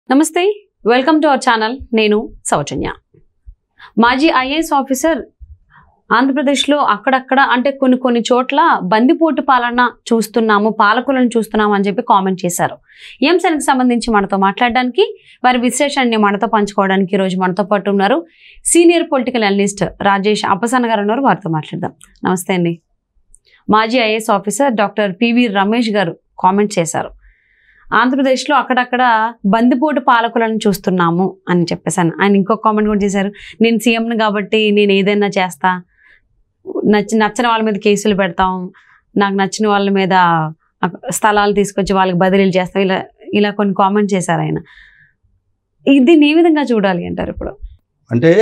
నమస్తే welcome to our channel నేను సౌజన్య మాజీ ఐఏఎస్ ఆఫీసర్ ఆంధ్రప్రదేశ్లో అక్కడక్కడ అంటే కొన్ని కొన్ని చోట్ల బందిపోటు పాలన చూస్తున్నాము పాలకులను చూస్తున్నాము అని చెప్పి కామెంట్ చేశారు ఈ అంశానికి సంబంధించి మనతో మాట్లాడడానికి వారి విశ్లేషణని మనతో పంచుకోవడానికి ఈరోజు మనతో పాటు ఉన్నారు senior political analyst Rajesh Appasanna గారు ఉన్నారు వారితో మాట్లాడదాం నమస్తే అండి మాజీ IAS officer doctor PV Ramesh గారు కామెంట్ చేశారు ఆంధ్రప్రదేశ్లో అక్కడక్కడ బందిపోటు పాలకులను చూస్తున్నాము అని చెప్పేసాను ఆయన ఇంకొక కామెంట్ కూడా చేశారు నేను సీఎంని కాబట్టి నేను ఏదైనా చేస్తా నచ్చి నచ్చని వాళ్ళ మీద కేసులు పెడతాం నాకు నచ్చిన వాళ్ళ మీద స్థలాలు తీసుకొచ్చి వాళ్ళకి బదిలీలు చేస్తాం ఇలా ఇలా కొన్ని కామెంట్ చేశారు ఆయన ఇది ఏ విధంగా చూడాలి అంటారు ఇప్పుడు అంటే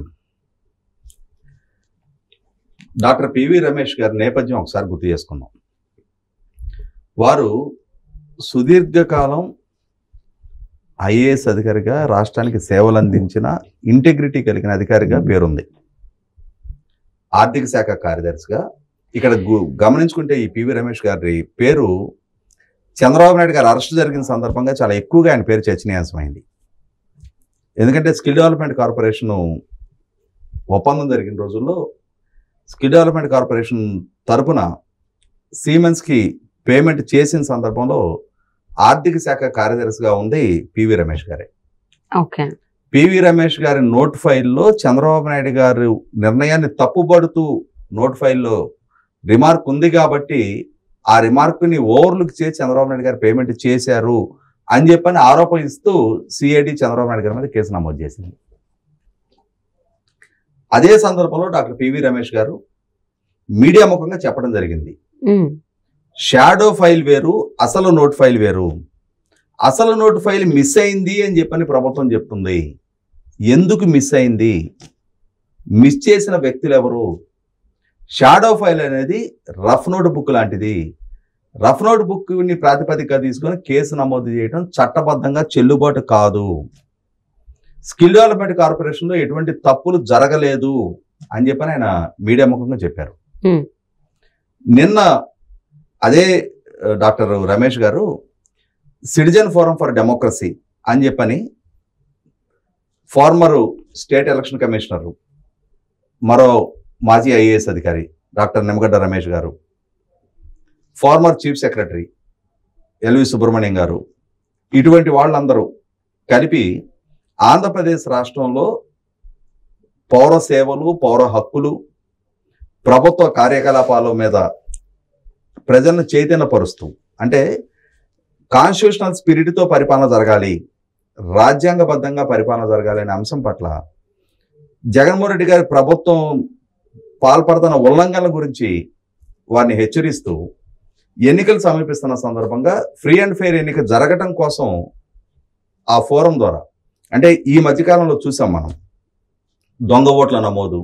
డాక్టర్ పివి రమేష్ గారి నేపథ్యం ఒకసారి గుర్తు చేసుకుందాం వారు సుదీర్ఘకాలం ఐఏఎస్ అధికారిగా రాష్ట్రానికి సేవలు అందించిన ఇంటెగ్రిటీ కలిగిన అధికారిగా పేరుంది ఆర్థిక శాఖ కార్యదర్శిగా ఇక్కడ గు- గమనించుకుంటే ఈ పివి రమేష్ గారి పేరు చంద్రబాబు నాయుడు గారు అరెస్ట్ జరిగిన సందర్భంగా చాలా ఎక్కువగా ఆయన పేరు చర్చనీయాంశమైంది ఎందుకంటే స్కిల్ డెవలప్మెంట్ కార్పొరేషన్ ఒప్పందం జరిగిన రోజుల్లో స్కిల్ డెవలప్మెంట్ కార్పొరేషన్ తరపున సీమెన్స్కి పేమెంట్ చేసిన సందర్భంలో ఆర్థిక శాఖ కార్యదర్శిగా ఉంది పివి రమేష్ గారే ఓకే పివి రమేష్ గారి నోట్ ఫైల్లో చంద్రబాబు నాయుడు గారు నిర్ణయాన్ని తప్పుపడుతూ నోట్ ఫైల్లో రిమార్క్ ఉంది కాబట్టి ఆ రిమార్క్ని ఓవర్లుక్ చేసి చంద్రబాబు నాయుడు గారు పేమెంట్ చేశారు అని చెప్పని ఆరోపిస్తూ సిఐడి చంద్రబాబు నాయుడు గారి మీద కేసు నమోదు చేసింది అదే సందర్భంలో డాక్టర్ పివి రమేష్ గారు మీడియా ముఖంగా చెప్పడం జరిగింది ఉమ్, షాడో ఫైల్ వేరు అసలు నోట్ ఫైల్ వేరు అసలు నోట్ ఫైల్ మిస్ అయింది అని చెప్పని ప్రభుత్వం చెప్తుంది ఎందుకు మిస్ అయింది మిస్ చేసిన వ్యక్తులు ఎవరు షాడో ఫైల్ అనేది రఫ్ నోట్ బుక్ లాంటిది రఫ్ నోట్ బుక్ని ప్రాతిపదికగా తీసుకొని కేసు నమోదు చేయడం చట్టబద్ధంగా చెల్లుబాటు కాదు స్కిల్ డెవలప్మెంట్ కార్పొరేషన్లో ఎటువంటి తప్పులు జరగలేదు అని చెప్పని ఆయన మీడియా ముఖంగా చెప్పారు Hmm. నిన్న అదే ఆ, డాక్టర్ రమేష్ గారు సిటిజన్ ఫోరం ఫర్ డెమోక్రసీ అని చెప్పని ఫార్మర్ స్టేట్ ఎలక్షన్ కమిషనర్ మరో మాజీ ఐఏఎస్ అధికారి డాక్టర్ నిమ్మగడ్డ రమేష్ గారు former chief secretary LV Subrahmanyam గారు ఇటువంటి వాళ్ళందరూ కలిపి ఆంధ్రప్రదేశ్ రాష్ట్రంలో పౌర సేవలు పౌర హక్కులు ప్రభుత్వ కార్యకలాపాల మీద ప్రజలను చైతన్యపరుస్తూ అంటే కాన్స్టిట్యూషనల్ స్పిరిట్తో పరిపాలన జరగాలి రాజ్యాంగబద్ధంగా పరిపాలన జరగాలి అనే అంశం పట్ల జగన్మోహన్ రెడ్డి గారి ప్రభుత్వం పాల్పడుతున్న ఉల్లంఘనల గురించి వారిని హెచ్చరిస్తూ ఎన్నికలు సమీపిస్తున్న సందర్భంగా ఫ్రీ అండ్ ఫెయిర్ ఎన్నిక జరగటం కోసం ఆ ఫోరం ద్వారా అంటే ఈ మధ్యకాలంలో చూసాం మనం దొంగ ఓట్ల నమోదు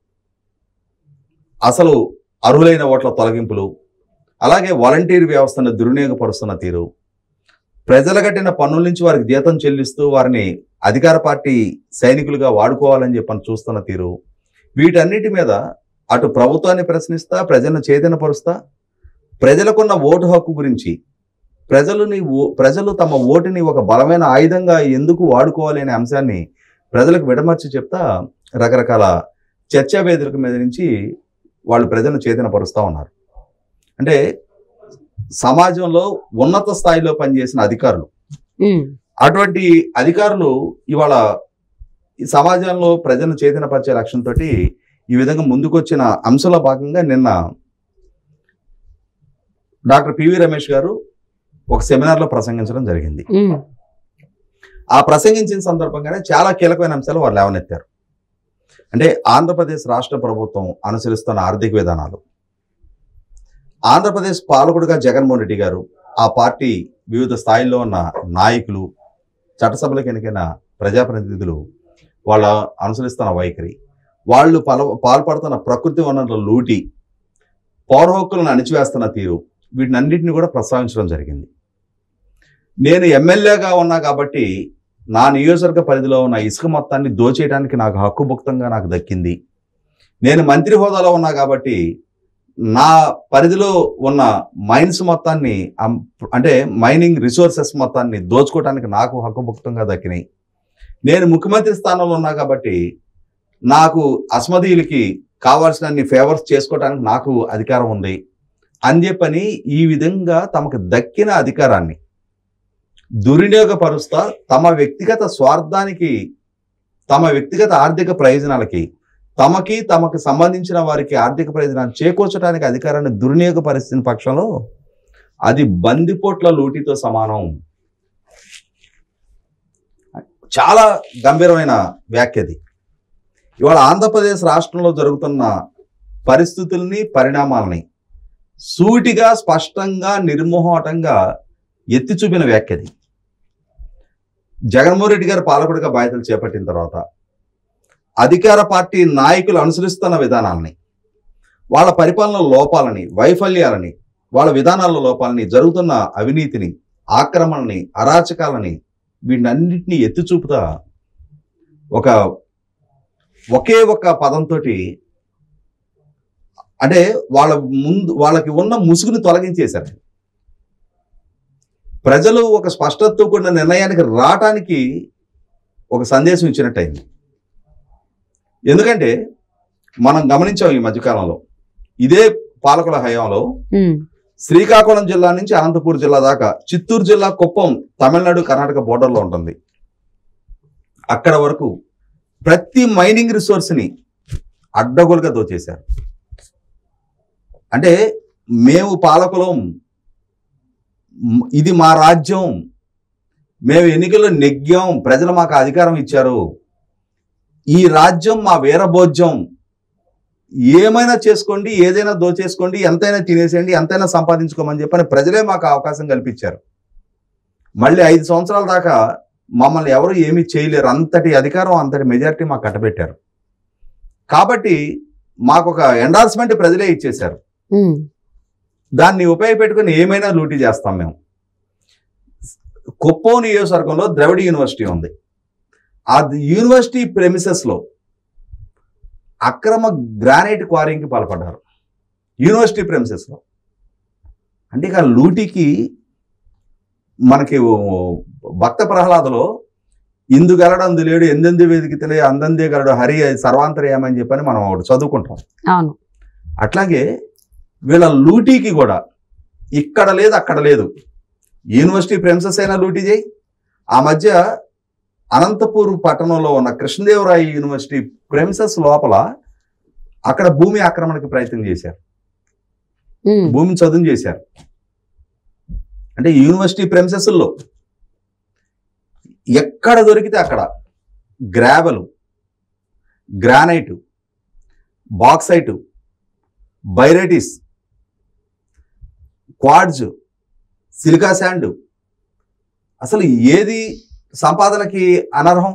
అసలు అర్హులైన ఓట్ల తొలగింపులు అలాగే వాలంటీర్ వ్యవస్థను దుర్వినియోగపరుస్తున్న తీరు ప్రజలు కట్టిన పన్నుల నుంచి వారికి జీతం చెల్లిస్తూ వారిని అధికార పార్టీ సైనికులుగా వాడుకోవాలని చెప్పని చూస్తున్న తీరు వీటన్నిటి మీద అటు ప్రభుత్వాన్ని ప్రశ్నిస్తా ప్రజలను చైతన్యపరుస్తా ప్రజలకున్న ఓటు హక్కు గురించి ప్రజలని ఓ- ప్రజలు తమ ఓటుని ఒక బలమైన ఆయుధంగా ఎందుకు వాడుకోవాలి అనే అంశాన్ని ప్రజలకు విడమర్చి చెప్తా రకరకాల చర్చా వేదికల మీద నుంచి వాళ్ళు ప్రజలను చైతన్యపరుస్తూ ఉన్నారు అంటే సమాజంలో ఉన్నత స్థాయిలో పనిచేసిన అధికారులు ఉమ్, అటువంటి అధికారులు ఇవాళ ఈ సమాజంలో ప్రజలను చైతన్యపరిచే లక్ష్యంతో ఈ విధంగా ముందుకొచ్చిన అంశంలో భాగంగా నిన్న డాక్టర్ పివి రమేష్ గారు ఒక సెమినార్లో ప్రసంగించడం జరిగింది ఉమ్, ఆ ప్రసంగించిన సందర్భంగానే చాలా కీలకమైన అంశాలు వారు లేవనెత్తారు అంటే ఆంధ్రప్రదేశ్ రాష్ట్ర ప్రభుత్వం అనుసరిస్తున్న ఆర్థిక విధానాలు ఆంధ్రప్రదేశ్ పాలకుడుగా జగన్మోహన్ రెడ్డి గారు ఆ పార్టీ వివిధ స్థాయిల్లో ఉన్న నాయకులు చట్టసభలకు ఎన్నికైన ప్రజాప్రతినిధులు వాళ్ళ అనుసరిస్తున్న వైఖరి వాళ్ళు పల పాల్పడుతున్న ప్రకృతి వనరుల లూటి పౌర హక్కులను అణిచివేస్తున్న తీరు వీటినన్నింటినీ కూడా ప్రస్తావించడం జరిగింది నేను ఎమ్మెల్యేగా ఉన్నా కాబట్టి నా నియోజకవర్గ పరిధిలో ఉన్న ఇసుక మొత్తాన్ని దోచేయడానికి నాకు హక్కుభుక్తంగా నాకు దక్కింది నేను మంత్రి హోదాలో ఉన్నా కాబట్టి నా పరిధిలో ఉన్న మైన్స్ మొత్తాన్ని అం- అంటే మైనింగ్ రిసోర్సెస్ మొత్తాన్ని దోచుకోవడానికి నాకు హక్కుభుక్తంగా దక్కినాయి నేను ముఖ్యమంత్రి స్థానంలో ఉన్నా కాబట్టి నాకు అస్మదీయులకి కావాల్సినన్ని ఫేవర్స్ చేసుకోవడానికి నాకు అధికారం ఉంది అని చెప్పని ఈ విధంగా తమకు దక్కిన అధికారాన్ని దుర్వినియోగపరుస్తా తమ వ్యక్తిగత స్వార్థానికి తమ వ్యక్తిగత ఆర్థిక ప్రయోజనాలకి తమకి తమకు సంబంధించిన వారికి ఆర్థిక ప్రయోజనాలు చేకూర్చడానికి అధికారాన్ని దుర్వినియోగపరిచిన పక్షంలో అది బందిపోట్ల లూటితో సమానం చాలా గంభీరమైన వ్యాఖ్యది ఇవాళ ఆంధ్రప్రదేశ్ రాష్ట్రంలో జరుగుతున్న పరిస్థితుల్ని పరిణామాలని సూటిగా స్పష్టంగా నిర్మోహటంగా ఎత్తి చూపిన వ్యాఖ్యది జగన్మోహన్ రెడ్డి గారు పాలకుడిగా బాధ్యతలు చేపట్టిన తర్వాత అధికార పార్టీ నాయకులు అనుసరిస్తున్న విధానాలని వాళ్ళ పరిపాలన లోపాలని వైఫల్యాలని వాళ్ళ విధానాల లోపాలని జరుగుతున్న అవినీతిని ఆక్రమణని అరాచకాలని వీటన్నిటిని ఎత్తి చూపుతా ఒక ఒకే ఒక పదంతో అంటే వాళ్ళ ముందు వాళ్ళకి ఉన్న ముసుగుని తొలగించేశారు ప్రజలు ఒక స్పష్టతతో కూడిన నిర్ణయానికి రావటానికి ఒక సందేశం ఇచ్చినట్టయింది ఎందుకంటే మనం గమనించాం ఈ మధ్యకాలంలో ఇదే పాలకుల హయాంలో ఉమ్, శ్రీకాకుళం జిల్లా నుంచి అనంతపూర్ జిల్లా దాకా చిత్తూరు జిల్లా కుప్పం తమిళనాడు కర్ణాటక బోర్డర్లో ఉంటుంది అక్కడ వరకు ప్రతి మైనింగ్ రిసోర్స్ని అడ్డగోలుగా దోచేశారు అంటే మేము పాలకులం మ్, ఇది మా రాజ్యం మేము ఎన్నికల్లో నెగ్గాం ప్రజలు మాకు అధికారం ఇచ్చారు ఈ రాజ్యం మా వీరభోజ్యం ఏమైనా చేసుకోండి ఏదైనా దోచేసుకోండి ఎంతైనా తినేసేయండి ఎంతైనా సంపాదించుకోమని చెప్పని ప్రజలే మాకు అవకాశం కల్పించారు మళ్ళీ ఐదు సంవత్సరాల దాకా మమ్మల్ని ఎవరు ఏమీ చేయలేరు అంతటి అధికారం అంతటి మెజారిటీ మాకు కట్టబెట్టారు కాబట్టి మాకు ఒక ఎండార్స్మెంట్ ప్రజలే ఇచ్చేశారు ఉమ్, దాన్ని దాన్ని ఉపయోగపెట్టుకుని ఏమైనా లూటీ చేస్తాం మేము కుప్పం నియోజకవర్గంలో ద్రవిడ యూనివర్సిటీ ఉంది ఆ యూనివర్సిటీ ప్రెమిసెస్లో అక్రమ గ్రానైట్ క్వారీకి పాల్పడ్డారు యూనివర్సిటీ ప్రెమిసెస్లో అంటే ఇక లూటీకి మనకి ఓ భక్త ప్రహ్లాదలో ఇందు గలడు అందు లేడు ఎందెందు వెతికితే అందందే గలడు హరి సర్వాంతర్యామని చెప్పని మనం ఒకటి చదువుకుంటాం అవును అట్లాగే వీళ్ళ లూటీకి కూడా ఇక్కడ లేదు అక్కడ లేదు యూనివర్సిటీ ప్రెమిసెస్ అయినా లూటీ చేయి ఆ మధ్య అనంతపూర్ పట్టణంలో ఉన్న కృష్ణదేవరాయ యూనివర్సిటీ ప్రెమిసెస్ లోపల అక్కడ భూమి ఆక్రమణకి ప్రయత్నం చేశారు ఉమ్, భూమిని చదును చేశారు అంటే యూనివర్సిటీ ప్రెమిసెస్లో ఎక్కడ దొరికితే అక్కడ gravel granite bauxite barytes quartz silica sand అసలు ఏది సంపాదనకి అనర్హం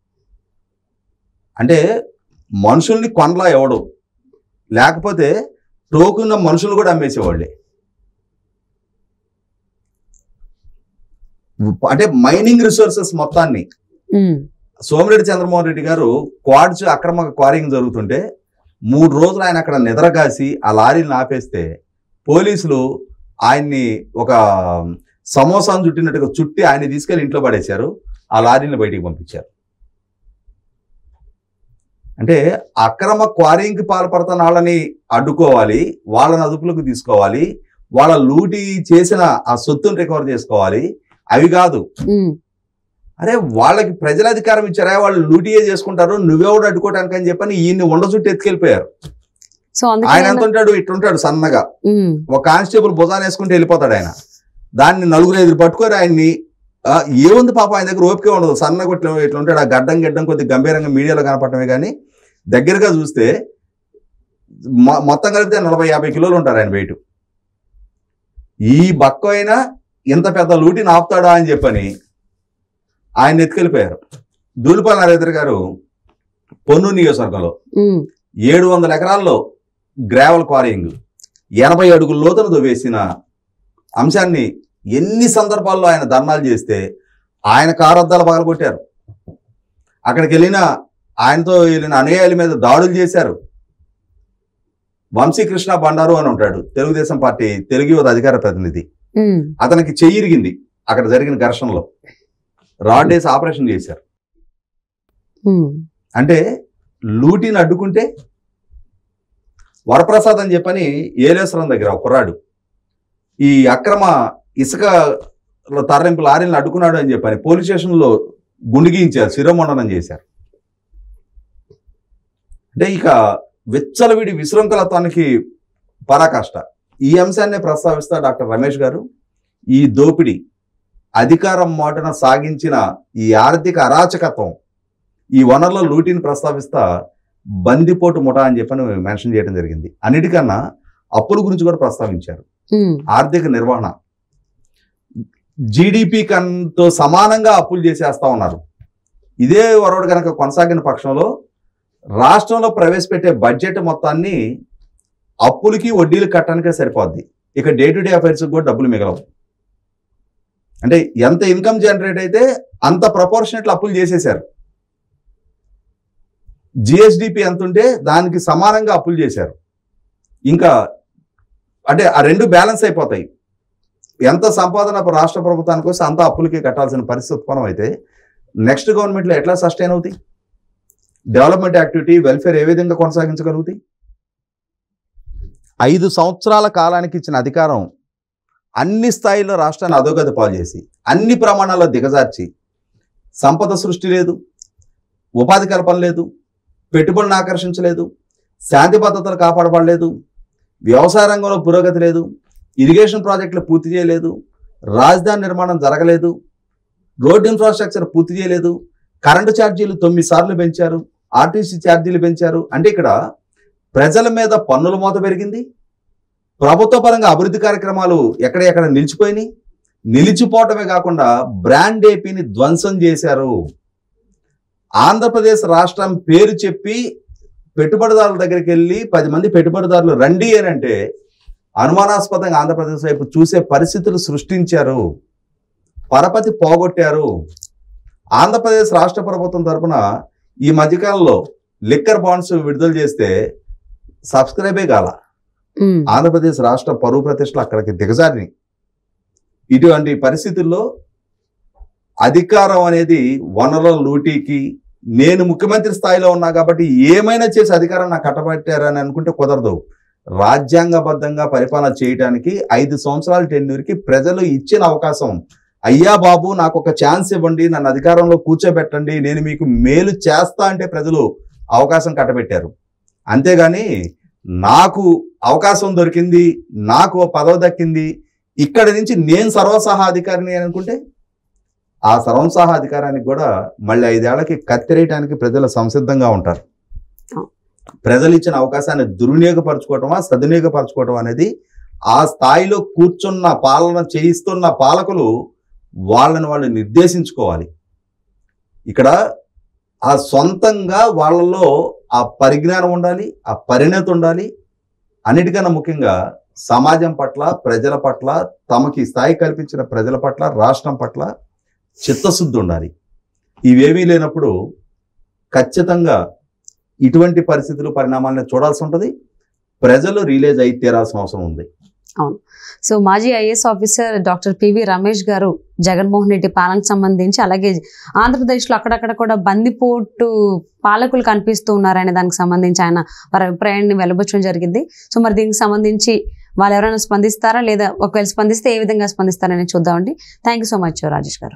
అంటే మనుషుల్ని కొండలా ఎవడు లేకపోతే టోకున్న మనుషులు కూడా అమ్మేసేవాళ్ళే అంటే మైనింగ్ రిసోర్సెస్ మొత్తాన్ని ఉమ్, సోమిరెడ్డి చంద్రమోహన్ రెడ్డి గారు క్వాడ్స్ అక్రమ క్వారింగ్ జరుగుతుంటే మూడు రోజులు ఆయన అక్కడ నిద్రగాసి ఆ లారీని ఆపేస్తే పోలీసులు ఆయన్ని ఒక సమోసాను చుట్టినట్టుగా చుట్టి ఆయన్ని తీసుకెళ్లి ఇంట్లో పడేశారు ఆ లారీని బయటికి పంపించారు అంటే అక్రమ క్వారింగ్కి పాల్పడుతున్న వాళ్ళని అడ్డుకోవాలి వాళ్ళని అదుపులోకి తీసుకోవాలి వాళ్ళ లూటీ చేసిన ఆ సొత్తుని రికవర్ చేసుకోవాలి అవి కాదు ఉమ్, అరే వాళ్ళకి ప్రజల అధికారం ఇచ్చారా వాళ్ళు లూటీయే చేసుకుంటారు నువ్వెవడు అడ్డుకోవడానికి అని చెప్పని ఈయన్ని ఉండ చుట్టూ ఎత్తుకెళ్ళిపోయారు సో అందుకే ఆయన ఎంత ఉంటాడు ఇట్టుంటాడు సన్నగా ఉమ్, ఒక కానిస్టేబుల్ భుజాన్ని వేసుకుంటే వెళ్ళిపోతాడు ఆయన దాన్ని నలుగురు ఎదురు పట్టుకొని ఆయన్ని ఆ, ఏముంది పాప ఆయన దగ్గర ఓపిక ఉండదు సన్నగా ఇట్లా ఇట్లా ఉంటాడు ఆ గడ్డం గడ్డం కొద్ది గంభీరంగా మీడియాలో కనపడటమే కానీ దగ్గరగా చూస్తే మొ- మొత్తం కలిపితే నలభై యాభై కిలోలు ఉంటారు ఆయన వెయిట్ ఈ బక్క అయినా ఇంత పెద్ద లూటిని ఆపుతాడా అని చెప్పని ఆయన ఎత్తుకెళ్ళిపోయారు దూలిపాల నరేంద్ర గారు పొన్ను నియోజకవర్గంలో ఉమ్, ఏడు వందల ఎకరాల్లో గ్రావెల్ క్వారీయింగ్ ఎనభై అడుగుల లోతును దొవేసిన అంశాన్ని ఎన్ని సందర్భాల్లో ఆయన ధర్నాలు చేస్తే ఆయన కారద్దాలు పగలగొట్టారు అక్కడికి వెళ్ళిన ఆయనతో వెళ్ళిన అనుయాయుల మీద దాడులు చేశారు వంశీకృష్ణ బండారు అని ఉంటాడు తెలుగుదేశం పార్టీ తెలుగు యువత అధికార ప్రతినిధి ఉమ్, అతనికి చెయ్యిరిగింది అక్కడ జరిగిన ఘర్షణలో రాడ్ వేసి ఆపరేషన్ చేశారు ఉమ్, అంటే లూటీని అడ్డుకుంటే వరప్రసాద్ అని చెప్పని ఏలేశ్వరం దగ్గర ఒక కుర్రాడు ఈ అక్రమ ఇసుక తరలింపు లారీలను అడ్డుకున్నాడు అని చెప్పని పోలీస్ స్టేషన్లో గుండిగించారు శిరోమండనం చేశారు అంటే ఇక విచ్చలవిడి విశృంఖలత్వానికి పరాకాష్ట ఈ అంశాన్ని ప్రస్తావిస్తా డాక్టర్ రమేష్ గారు ఈ దోపిడీ అధికారం మాటన సాగించిన ఈ ఆర్థిక అరాచకత్వం ఈ వనరుల లూటీని ప్రస్తావిస్తా బందిపోటు ముఠా అని చెప్పని మెన్షన్ చేయడం జరిగింది అన్నిటికన్నా అప్పుల గురించి కూడా ప్రస్తావించారు ఉమ్, ఆర్థిక నిర్వహణ జీడిపి కన్తో సమానంగా అప్పులు చేసేస్తా ఉన్నారు ఇదే వరవడు కనుక కొనసాగిన పక్షంలో రాష్ట్రంలో ప్రవేశపెట్టే బడ్జెట్ మొత్తాన్ని అప్పులకి వడ్డీలు కట్టడానికే సరిపోద్ది ఇక డే టు డే అఫైర్స్ కూడా డబ్బులు మిగలవు అంటే ఎంత ఇన్కమ్ జనరేట్ అయితే అంత ప్రపోర్షనెట్లు అప్పులు చేసేశారు జిఎస్డిపి ఎంత ఉంటే దానికి సమానంగా అప్పులు చేశారు ఇంకా అంటే ఆ రెండు బ్యాలెన్స్ అయిపోతాయి ఎంత సంపాదన రాష్ట్ర ప్రభుత్వానికి వస్తే అంత అప్పులకి కట్టాల్సిన పరిస్థితి ఉత్పన్నం అయితే నెక్స్ట్ గవర్నమెంట్లో ఎట్లా సస్టైన్ అవుతాయి డెవలప్మెంట్ యాక్టివిటీ వెల్ఫేర్ ఏ విధంగా కొనసాగించగలుగుతాయి ఐదు సంవత్సరాల కాలానికి ఇచ్చిన అధికారం అన్ని స్థాయిల్లో రాష్ట్రాన్ని అధోగతి పాలు చేసి అన్ని ప్రమాణాల్లో దిగజార్చి సంపద సృష్టి లేదు ఉపాధి కల్పన లేదు పెట్టుబడులను ఆకర్షించలేదు శాంతి భద్రతలు కాపాడబడలేదు వ్యవసాయ రంగంలో పురోగతి లేదు ఇరిగేషన్ ప్రాజెక్టులు పూర్తి చేయలేదు రాజధాని నిర్మాణం జరగలేదు రోడ్ ఇన్ఫ్రాస్ట్రక్చర్ పూర్తి చేయలేదు కరెంటు ఛార్జీలు తొమ్మిది సార్లు పెంచారు ఆర్టీసీ ఛార్జీలు పెంచారు అంటే ఇక్కడ ప్రజల మీద పన్నుల మోత పెరిగింది ప్రభుత్వ పరంగా అభివృద్ధి కార్యక్రమాలు ఎక్కడెక్కడ నిలిచిపోయినాయి నిలిచిపోవటమే కాకుండా బ్రాండ్ ఏపీని ధ్వంసం చేశారు ఆంధ్రప్రదేశ్ రాష్ట్రం పేరు చెప్పి పెట్టుబడిదారుల దగ్గరికి వెళ్ళి పది మంది పెట్టుబడిదారులు రండి అని అంటే అనుమానాస్పదంగా ఆంధ్రప్రదేశ్ వైపు చూసే పరిస్థితులు సృష్టించారు పరపతి పోగొట్టారు ఆంధ్రప్రదేశ్ రాష్ట్ర ప్రభుత్వం తరపున ఈ మధ్యకాలంలో లిక్కర్ బాండ్స్ విడుదల చేస్తే సబ్స్క్రైబే కాల ఉమ్, ఆంధ్రప్రదేశ్ రాష్ట్ర పరువు ప్రతిష్టలు అక్కడికి దిగజారినాయి ఇటువంటి పరిస్థితుల్లో అధికారం అనేది వనరుల లూటీకి నేను ముఖ్యమంత్రి స్థాయిలో ఉన్నా కాబట్టి ఏమైనా చేసి అధికారం నాకు కట్టబెట్టారని అనుకుంటే కుదరదు రాజ్యాంగబద్ధంగా పరిపాలన చేయడానికి ఐదు సంవత్సరాల టెన్యూర్కి ప్రజలు ఇచ్చిన అవకాశం అయ్యా బాబు నాకు ఒక ఛాన్స్ ఇవ్వండి నన్ను అధికారంలో కూర్చోబెట్టండి నేను మీకు మేలు చేస్తా అంటే ప్రజలు అవకాశం కట్టబెట్టారు అంతేగాని నాకు అవకాశం దొరికింది నాకు ఓ పదవి దక్కింది ఇక్కడ నుంచి నేను సర్వసహా అధికారిని అని అనుకుంటే ఆ సర్వసహా అధికారానికి కూడా మళ్ళీ ఐదేళ్లకి కత్తిరేయటానికి ప్రజలు సంసిద్ధంగా ఉంటారు ప్రజలు ఇచ్చిన అవకాశాన్ని దుర్వినియోగపరచుకోవటమా సద్వినియోగపరచుకోవటం అనేది ఆ స్థాయిలో కూర్చున్న పాలన చేయిస్తున్న పాలకులు వాళ్ళని వాళ్ళు నిర్దేశించుకోవాలి ఇక్కడ ఆ సొంతంగా వాళ్ళలో ఆ పరిజ్ఞానం ఉండాలి ఆ పరిణతి ఉండాలి అన్నిటికన్నా ముఖ్యంగా సమాజం పట్ల ప్రజల పట్ల తమకి స్థాయి కల్పించిన ప్రజల పట్ల రాష్ట్రం పట్ల చిత్తశుద్ధి ఉండాలి ఇవేమీ లేనప్పుడు ఖచ్చితంగా ఇటువంటి పరిస్థితులు పరిణామాలను చూడాల్సి ఉంటుంది ప్రజలు రిలీజ్ అయి తీరాల్సిన అవసరం ఉంది సో మాజీ IAS officer doctor PV Ramesh గారు జగన్మోహన్ రెడ్డి పాలనకు సంబంధించి అలాగే ఆంధ్రప్రదేశ్లో అక్కడక్కడ కూడా బందిపోటు పాలకులు కనిపిస్తూ ఉన్నారనే దానికి సంబంధించి ఆయన వారి అభిప్రాయాన్ని వెలబుచ్చడం జరిగింది సో మరి దీనికి సంబంధించి వాళ్ళు ఎవరైనా స్పందిస్తారా లేదా ఒకవేళ స్పందిస్తే ఏ విధంగా స్పందిస్తారని చూద్దామండి thank you so much Rajesh గారు